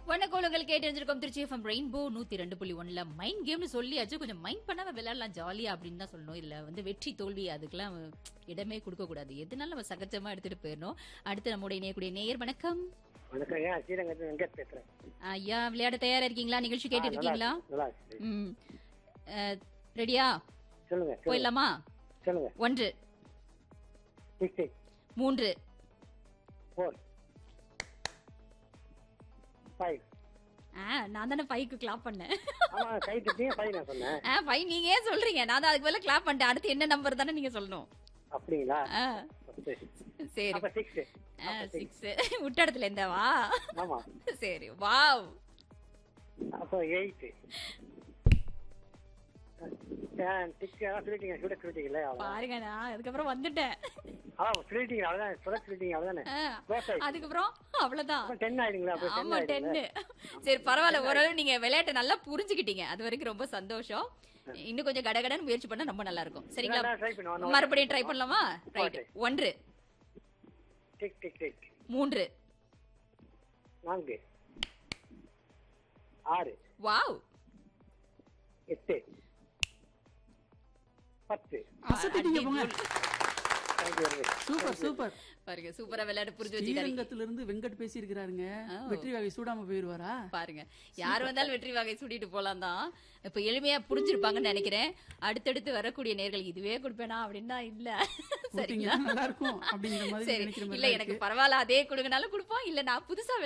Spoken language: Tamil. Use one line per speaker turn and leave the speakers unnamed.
வணக்கோளங்கள் கேட்டு தெரிஞ்சிருக்கோம் திருச்சி எஃப்எம் ரெயின்போ நூத்தி ரெண்டு புள்ளி ஒன்னுல மைண்ட் கேம்னு சொல்லியாச்சு கொஞ்சம் மைண்ட் பண்ணாம விளையாடலாம் ஜாலியா அப்படின்னு தான் சொல்லணும் இதுல வந்து வெற்றி தோல்வி அதுக்கெல்லாம் இடமே கொடுக்க கூடாது எதுனாலும் நம்ம சகஜமா எடுத்துட்டு போயிடணும் அடுத்து நம்முடைய நேயக்கூடிய நேயர் வணக்கம்
வணக்கம் ஏன் ஸ்ரீரங்கத்தில் வெங்கட் பேசுறேன்
ஐயா விளையாட தயாரா இருக்கீங்களா நிகழ்ச்சி கேட்டு
ஆ, நல்லா
இருக்கீங்களா
இருக்கு, நல்லா இருக்கு.
ம் அஹ், ரெடியா
சொல்லுங்க சொல்லுங்க
போயிடலாமா
சொல்லுங்க
ஒன்று
சிக்ஸ் எயிட்
மூன்று
ஃபோர் ஃபைவ்
ஆ நான் தானே ஃபைவ்க்கு கிளாப் பண்ணேன்
ஆமா கை தட்டியும் ஃபைவ் நான் சொன்னேன்
ஆ ஃபைவ் நீங்க ஏன் சொல்றீங்க நான் தான் அதுக்கு மேல கிளாப் பண்ணிட்டேன் அடுத்து என்ன நம்பர் தானே நீங்க சொல்லணும்
அப்படிங்களா
ஆ,
சரி.
சரி
அப்ப சிக்ஸ்
சிக்ஸ் விட்ட இடத்துல இருந்தவா
ஆமா
சரி வாவ்
அப்போ எயிட் சிக்ஸ் அதான் சொல்லிட்டீங்க சுட சொல்லிட்டீங்களே அவ்வளவுதான்
பாருங்க நான் அதுக்கப்புறம் வந்துட்டேன்
அதான் சொல்லிட்டீங்க அவ்வளவுதான் சுட சொல்லிட்டீங்க அவ்வளவுதானே
ஆ,
Close ஆயிடுச்சு.
அதுக்கப்புறம் அவ்வளவுதான்
அப்ப டென் ஆயிடுங்களா அப்ப டென்
ஆமா டென்னு சரி பரவாயில்ல ஓரளவு நீங்க விளையாட்டை நல்லா புரிஞ்சுக்கிட்டீங்க அது வரைக்கும் ரொம்ப சந்தோஷம் இன்னும் கொஞ்சம் கடகடன்னு முயற்சி பண்ணா ரொம்ப நல்லா இருக்கும் சரிங்களா
ட்ரை பண்ணுவோம்
மறுபடியும் ட்ரை பண்ணலாமா ரைட் ஒன்று
டிக் டிக் டிக்
மூன்று
நான்கு ஆறு
வாவ்
எட்டு பத்து
அசத்திட்டீங்க போங்க
thank you very much
super super
பாருங்க சூப்பரா விளையாட்டு புரிஞ்சு வச்சுக்காரு
ஸ்ரீரங்கத்துல இருந்து வெங்கட் பேசி இருக்கிறாருங்க
ஆ.
வெற்றி வகை சூடாம போயிருவாரா
பாருங்க யார் வந்தாலும் வெற்றி வகை சூட்டிட்டு போலாம் தான் இப்ப எளிமையா புரிஞ்சிருப்பாங்கன்னு நினைக்கிறேன் அடுத்தடுத்து வரக்கூடிய நேர்கள் இதுவே கொடுப்பேனா அப்படின்னா இல்ல சரிங்களா
கொடுத்தீங்கன்னா நல்லா இருக்கும் அப்படிங்கிற மாதிரி
சரி
நினைக்கிற
இல்ல
மாதிரி
எனக்கு பரவாயில்ல அதே கொடுங்கனாலும் கொடுப்போம் இல்ல நான் புதுசா